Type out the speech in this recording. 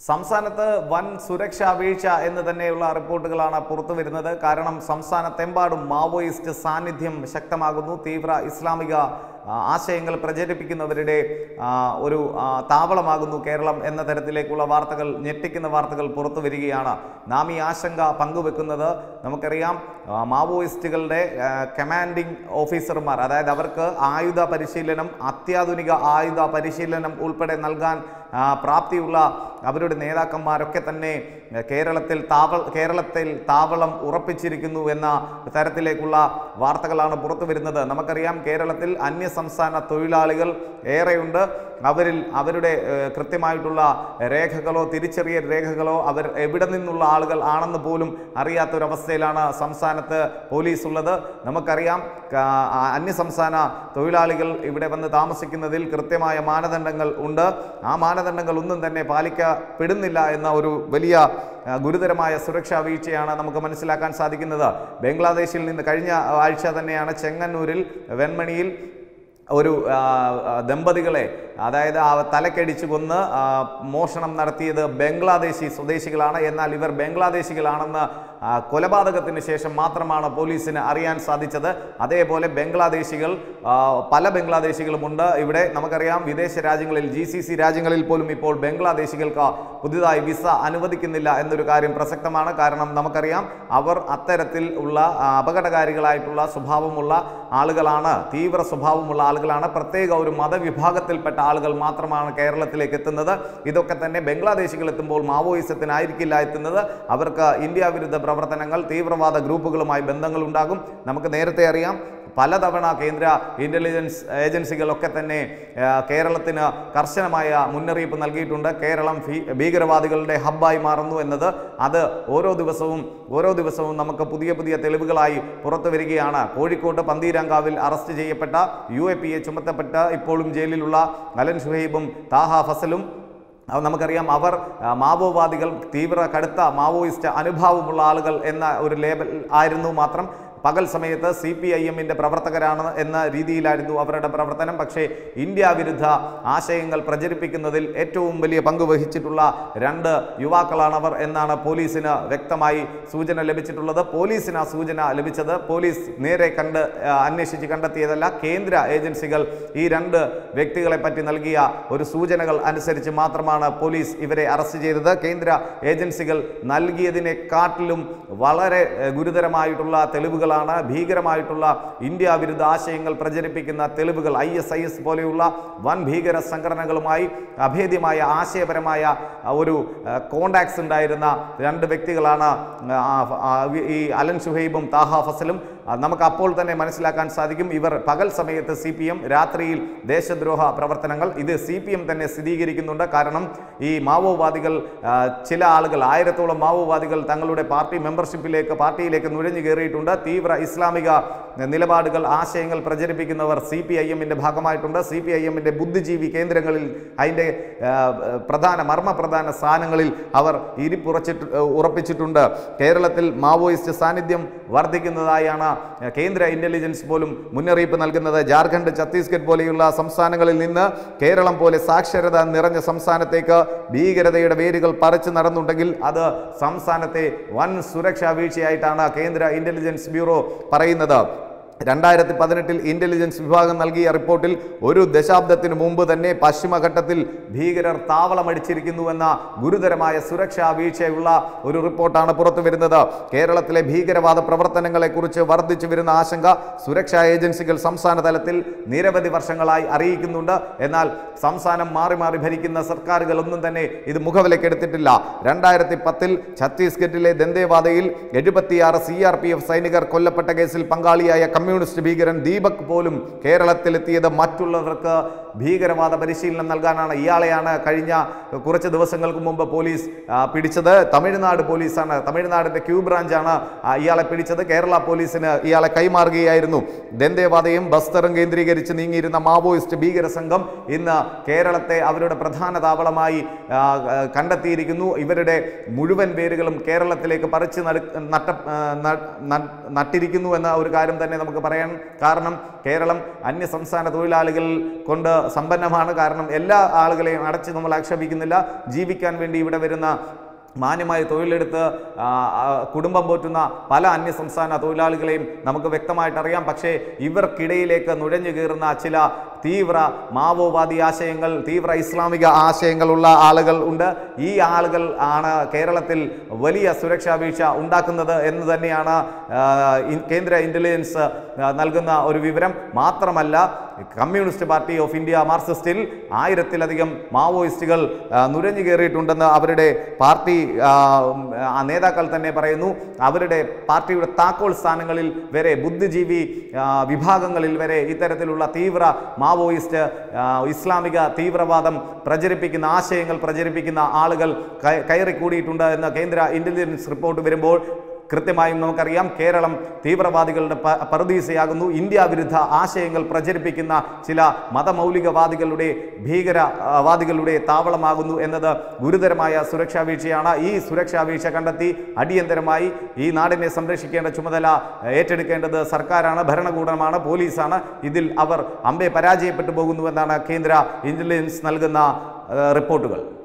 സംസ്ഥാനത്ത് വൻ സുരക്ഷാ വീഴ്ച എന്ന് തന്നെയുള്ള റിപ്പോർട്ടുകളാണ് പുറത്തു വരുന്നത് കാരണം സംസ്ഥാനത്തെമ്പാടും മാവോയിസ്റ്റ് സാന്നിധ്യം ശക്തമാകുന്നു തീവ്ര ഇസ്ലാമിക ആ, ആശയങ്ങൾ പ്രചരിപ്പിക്കുന്നവരുടെ ആ, ഒരു ആ, താവളമാകുന്നു കേരളം എന്ന തരത്തിലേക്കുള്ള വാർത്തകൾ ഞെട്ടിക്കുന്ന വാർത്തകൾ പുറത്തു വരികയാണ് നാം ഈ ആശങ്ക പങ്കുവെക്കുന്നത് നമുക്കറിയാം ആ, മാവോയിസ്റ്റുകളുടെ ആ, കമാൻഡിംഗ് ഓഫീസർമാർ അതായത് അവർക്ക് ആയുധ പരിശീലനം അത്യാധുനിക ആയുധ പരിശീലനം ഉൾപ്പെടെ നൽകാൻ ആ, പ്രാപ്തിയുള്ള അവരുടെ നേതാക്കന്മാരൊക്കെ തന്നെ ആ, കേരളത്തിൽ താവൾ കേരളത്തിൽ താവളം ഉറപ്പിച്ചിരിക്കുന്നു എന്ന തരത്തിലേക്കുള്ള വാർത്തകളാണ് പുറത്തു വരുന്നത് നമുക്കറിയാം കേരളത്തിൽ അന്യ സംസ്ഥാന തൊഴിലാളികൾ ഏറെയുണ്ട് അവരിൽ അവരുടെ ഏഹ്, കൃത്യമായിട്ടുള്ള രേഖകളോ തിരിച്ചറിയൽ രേഖകളോ അവർ എവിടെ നിന്നുള്ള ആളുകൾ ആണെന്ന് പോലും അറിയാത്തൊരവസ്ഥയിലാണ് സംസ്ഥാനത്ത് പോലീസ് ഉള്ളത് നമുക്കറിയാം ക- ആ, അന്യ സംസ്ഥാന തൊഴിലാളികൾ ഇവിടെ വന്ന് താമസിക്കുന്നതിൽ കൃത്യമായ മാനദണ്ഡങ്ങൾ ഉണ്ട് ആ മാനദണ്ഡങ്ങൾ ഒന്നും തന്നെ പാലിക്കപ്പെടുന്നില്ല എന്ന ഒരു വലിയ ആ, ഗുരുതരമായ സുരക്ഷാ വീഴ്ചയാണ് നമുക്ക് മനസ്സിലാക്കാൻ സാധിക്കുന്നത് ബംഗ്ലാദേശിൽ നിന്ന് കഴിഞ്ഞ ആഴ്ച തന്നെയാണ് ചെങ്ങന്നൂരിൽ വെൺമണിയിൽ ഒരു ആ, ആ, ദമ്പതികളെ അതായത് ആ തലക്കടിച്ചു കൊന്ന് ആ, മോഷണം നടത്തിയത് ബംഗ്ലാദേശി സ്വദേശികളാണ് എന്നാൽ ഇവർ ബംഗ്ലാദേശികളാണെന്ന് ആ, കൊലപാതകത്തിന് ശേഷം മാത്രമാണ് പോലീസിന് അറിയാൻ സാധിച്ചത് അതേപോലെ ബംഗ്ലാദേശികൾ ആ, പല ബംഗ്ലാദേശികളുമുണ്ട് ഇവിടെ നമുക്കറിയാം വിദേശ രാജ്യങ്ങളിൽ ജി സി സി രാജ്യങ്ങളിൽ പോലും ഇപ്പോൾ ബംഗ്ലാദേശികൾക്ക് പുതുതായി വിസ അനുവദിക്കുന്നില്ല എന്നൊരു കാര്യം പ്രസക്തമാണ് കാരണം നമുക്കറിയാം അവർ അത്തരത്തിൽ ഉള്ള ആ, അപകടകാരികളായിട്ടുള്ള സ്വഭാവമുള്ള ആളുകളാണ് തീവ്ര സ്വഭാവമുള്ള ആളുകളാണ് പ്രത്യേക ഒരു മതവിഭാഗത്തിൽപ്പെട്ട ആളുകൾ മാത്രമാണ് കേരളത്തിലേക്ക് എത്തുന്നത് ഇതൊക്കെ തന്നെ ബംഗ്ലാദേശികൾ എത്തുമ്പോൾ മാവോയിസത്തിനായിരിക്കില്ല എത്തുന്നത് അവർക്ക് ഇന്ത്യ വിരുദ്ധ പ്രവർത്തനങ്ങൾ തീവ്രവാദ ഗ്രൂപ്പുകളുമായി ബന്ധങ്ങൾ ഉണ്ടാകും നമുക്ക് നേരത്തെ അറിയാം പലതവണ കേന്ദ്ര ഇന്റലിജൻസ് ഏജൻസികളൊക്കെ തന്നെ ആ, കേരളത്തിന് കർശനമായ മുന്നറിയിപ്പ് നൽകിയിട്ടുണ്ട് കേരളം ഭീ- ഭീകരവാദികളുടെ ഹബ്ബായി മാറുന്നു എന്നത് അത് ഓരോ ദിവസവും ഓരോ ദിവസവും നമുക്ക് പുതിയ പുതിയ തെളിവുകളായി പുറത്തു വരികയാണ് കോഴിക്കോട് പന്തീരാങ്കാവിൽ അറസ്റ്റ് ചെയ്യപ്പെട്ട യു എ പി എ ചുമത്തപ്പെട്ട ഇപ്പോഴും ജയിലിലുള്ള അലൻ ഷുഹൈബും താഹ ഫസലും അത് നമുക്കറിയാം അവർ ആ, മാവോവാദികൾ തീവ്ര കടുത്ത മാവോയിസ്റ്റ് അനുഭാവമുള്ള ആളുകൾ എന്ന ഒരു ലേബൽ ആയിരുന്നു മാത്രം പകൽ സമയത്ത് സി പി ഐ എമ്മിൻ്റെ പ്രവർത്തകരാണ് എന്ന രീതിയിലായിരുന്നു അവരുടെ പ്രവർത്തനം പക്ഷേ ഇന്ത്യ വിരുദ്ധ ആശയങ്ങൾ പ്രചരിപ്പിക്കുന്നതിൽ ഏറ്റവും വലിയ പങ്ക് വഹിച്ചിട്ടുള്ള രണ്ട് യുവാക്കളാണവർ എന്നാണ് പോലീസിന് വ്യക്തമായി സൂചന ലഭിച്ചിട്ടുള്ളത് പോലീസിന് ആ സൂചന ലഭിച്ചത് പോലീസ് നേരെ കണ്ട് ആ, അന്വേഷിച്ച് കണ്ടെത്തിയതല്ല കേന്ദ്ര ഏജൻസികൾ ഈ രണ്ട് വ്യക്തികളെ പറ്റി നൽകിയ ഒരു സൂചനകൾ അനുസരിച്ച് മാത്രമാണ് പോലീസ് ഇവരെ അറസ്റ്റ് ചെയ്തത് കേന്ദ്ര ഏജൻസികൾ നൽകിയതിനെക്കാട്ടിലും വളരെ ഏഹ്, ഗുരുതരമായിട്ടുള്ള തെളിവുകളാണ് ഭീകരമായിട്ടുള്ള ഇന്ത്യ വിരുദ്ധ ആശയങ്ങൾ പ്രചരിപ്പിക്കുന്ന തെളിവുകൾ ഐ എസ് ഐ എസ് പോലെയുള്ള വൻ ഭീകര സംഘടനകളുമായി അഭേദ്യമായ ആശയപരമായ ആ, ഒരു കോണ്ടാക്ട്സ് ഉണ്ടായിരുന്ന രണ്ട് വ്യക്തികളാണ് ആ, ആ, ഈ അലൻ ഷുഹൈബും താഹ ഫസലും ആ, നമുക്ക് അപ്പോൾ തന്നെ മനസ്സിലാക്കാൻ സാധിക്കും ഇവർ പകൽ സമയത്ത് സി പി എം രാത്രിയിൽ ദേശദ്രോഹ പ്രവർത്തനങ്ങൾ ഇത് സി പി എം തന്നെ സ്ഥിരീകരിക്കുന്നുണ്ട് കാരണം ഈ മാവോവാദികൾ ആ, ചില ആളുകൾ ആയിരത്തോളം മാവോവാദികൾ തങ്ങളുടെ പാർട്ടി മെമ്പർഷിപ്പിലേക്ക് പാർട്ടിയിലേക്ക് നുഴഞ്ഞു കയറിയിട്ടുണ്ട് തീവ്ര ഇസ്ലാമിക നിലപാടുകൾ ആശയങ്ങൾ പ്രചരിപ്പിക്കുന്നവർ സി പി ഐ എമ്മിൻ്റെ ഭാഗമായിട്ടുണ്ട് സി പി ഐ എമ്മിൻ്റെ ബുദ്ധിജീവി കേന്ദ്രങ്ങളിൽ അതിൻ്റെ ആ, പ്രധാന മർമ്മപ്രധാന സ്ഥാനങ്ങളിൽ അവർ ഇരിപ്പുറച്ചിട്ട് ഉറപ്പിച്ചിട്ടുണ്ട് കേരളത്തിൽ മാവോയിസ്റ്റ് സാന്നിധ്യം വർദ്ധിക്കുന്നതായാണ് കേന്ദ്ര ഇന്റലിജൻസ് പോലും മുന്നറിയിപ്പ് നൽകുന്നത് ജാർഖണ്ഡ് ഛത്തീസ്ഗഡ് പോലെയുള്ള സംസ്ഥാനങ്ങളിൽ നിന്ന് കേരളം പോലെ സാക്ഷരത നിറഞ്ഞ സംസ്ഥാനത്തേക്ക് ഭീകരതയുടെ വേരുകൾ പറിച്ചു നടന്നുണ്ടെങ്കിൽ അത് സംസ്ഥാനത്തെ വൻ സുരക്ഷാ വീഴ്ചയായിട്ടാണ് കേന്ദ്ര ഇന്റലിജൻസ് ബ്യൂറോ പറയുന്നത് രണ്ടായിരത്തി പതിനെട്ടിൽ ഇന്റലിജൻസ് വിഭാഗം നൽകിയ റിപ്പോർട്ടിൽ ഒരു ദശാബ്ദത്തിന് മുമ്പ് തന്നെ പശ്ചിമഘട്ടത്തിൽ ഭീകരർ താവളമടിച്ചിരിക്കുന്നുവെന്ന ഗുരുതരമായ സുരക്ഷാ വീഴ്ചയുള്ള ഒരു റിപ്പോർട്ടാണ് പുറത്തു വരുന്നത് കേരളത്തിലെ ഭീകരവാദ പ്രവർത്തനങ്ങളെക്കുറിച്ച് വർദ്ധിച്ചു വരുന്ന ആശങ്ക സുരക്ഷാ ഏജൻസികൾ സംസ്ഥാന തലത്തിൽ നിരവധി വർഷങ്ങളായി അറിയിക്കുന്നുണ്ട് എന്നാൽ സംസ്ഥാനം മാറി മാറി ഭരിക്കുന്ന സർക്കാരുകൾ ഒന്നും തന്നെ ഇത് മുഖവിലക്കെടുത്തിട്ടില്ല രണ്ടായിരത്തി പത്തിൽ ഛത്തീസ്ഗഡിലെ ദന്തേവാദയിൽ എഴുപത്തിയാറ് സി ആർ പി എഫ് സൈനികർ കൊല്ലപ്പെട്ട കേസിൽ പങ്കാളിയായ കമ്മ്യൂണിസ്റ്റ് ഭീകരൻ ദീപക് പോലും കേരളത്തിലെത്തിയത് മറ്റുള്ളവർക്ക് ഭീകരവാദ പരിശീലനം നൽകാനാണ് ഇയാളെയാണ് കഴിഞ്ഞ കുറച്ച് ദിവസങ്ങൾക്ക് മുമ്പ് പോലീസ് ആ, പിടിച്ചത് തമിഴ്നാട് പോലീസാണ് തമിഴ്നാടിന്റെ ക്യൂ ബ്രാഞ്ചാണ് ആ, ഇയാളെ പിടിച്ചത് കേരള പോലീസിന് ഇയാളെ കൈമാറുകയായിരുന്നു ദന്തേവാദയും ബസ്തറും കേന്ദ്രീകരിച്ച് നീങ്ങിയിരുന്ന മാവോയിസ്റ്റ് ഭീകര സംഘം ഇന്ന് കേരളത്തെ അവരുടെ പ്രധാന താവളമായി ആ, ആ, കണ്ടെത്തിയിരിക്കുന്നു ഇവരുടെ മുഴുവൻ പേരുകളും കേരളത്തിലേക്ക് പറിച്ച് നട- നട്ട ആ, ന- ന- നട്ടിരിക്കുന്നു എന്ന ഒരു കാര്യം തന്നെ നമുക്ക് നമുക്ക് പറയാൻ കാരണം കേരളം അന്യസംസ്ഥാന തൊഴിലാളികൾ കൊണ്ട് സമ്പന്നമാണ് കാരണം എല്ലാ ആളുകളെയും അടച്ച് നമ്മൾ ആക്ഷേപിക്കുന്നില്ല ജീവിക്കാൻ വേണ്ടി ഇവിടെ വരുന്ന മാന്യമായി തൊഴിലെടുത്ത് ആ, ആ, കുടുംബം പോറ്റുന്ന പല അന്യസംസ്ഥാന തൊഴിലാളികളെയും നമുക്ക് വ്യക്തമായിട്ട് അറിയാം പക്ഷേ ഇവർക്കിടയിലേക്ക് നുഴഞ്ഞു കയറുന്ന ചില തീവ്ര മാവോവാദി ആശയങ്ങൾ തീവ്ര ഇസ്ലാമിക ആശയങ്ങളുള്ള ആളുകൾ ഉണ്ട് ഈ ആളുകൾ ആണ് കേരളത്തിൽ വലിയ സുരക്ഷാ വീഴ്ച ഉണ്ടാക്കുന്നത് എന്ന് തന്നെയാണ് ആ, ഇൻ- കേന്ദ്ര ഇന്റലിജൻസ് ആ, നൽകുന്ന ഒരു വിവരം മാത്രമല്ല കമ്മ്യൂണിസ്റ്റ് പാർട്ടി ഓഫ് ഇന്ത്യ മാർക്സിസ്റ്റിൽ ആയിരത്തിലധികം മാവോയിസ്റ്റുകൾ ആ, നുഴഞ്ഞു കയറിയിട്ടുണ്ടെന്ന് അവരുടെ പാർട്ടി ആ, ഉം, ആ നേതാക്കൾ തന്നെ പറയുന്നു അവരുടെ പാർട്ടിയുടെ താക്കോൽ സ്ഥാനങ്ങളിൽ വരെ ബുദ്ധിജീവി ആ, വിഭാഗങ്ങളിൽ വരെ ഇത്തരത്തിലുള്ള തീവ്ര മാവോയിസ്റ്റ് ആ, ഇസ്ലാമിക തീവ്രവാദം പ്രചരിപ്പിക്കുന്ന ആശയങ്ങൾ പ്രചരിപ്പിക്കുന്ന ആളുകൾ കയ- കയറിക്കൂടിയിട്ടുണ്ട് എന്ന് കേന്ദ്ര ഇന്റലിജൻസ് റിപ്പോർട്ട് വരുമ്പോൾ കൃത്യമായും നമുക്കറിയാം കേരളം തീവ്രവാദികളുടെ പ- പറുദീസയാകുന്നു ഇന്ത്യ വിരുദ്ധ ആശയങ്ങൾ പ്രചരിപ്പിക്കുന്ന ചില മതമൗലികവാദികളുടെ ഭീകരവാദികളുടെ താവളമാകുന്നു എന്നത് ഗുരുതരമായ സുരക്ഷാ വീഴ്ചയാണ് ഈ സുരക്ഷാ വീഴ്ച കണ്ടെത്തി അടിയന്തരമായി ഈ നാടിനെ സംരക്ഷിക്കേണ്ട ചുമതല ഏറ്റെടുക്കേണ്ടത് സർക്കാരാണ് ഭരണകൂടമാണ് പോലീസാണ് ഇതിൽ അവർ അമ്പെ പരാജയപ്പെട്ടു പോകുന്നുവെന്നാണ് കേന്ദ്ര ഇന്റലിജൻസ് നൽകുന്ന ഏഹ്, റിപ്പോർട്ടുകൾ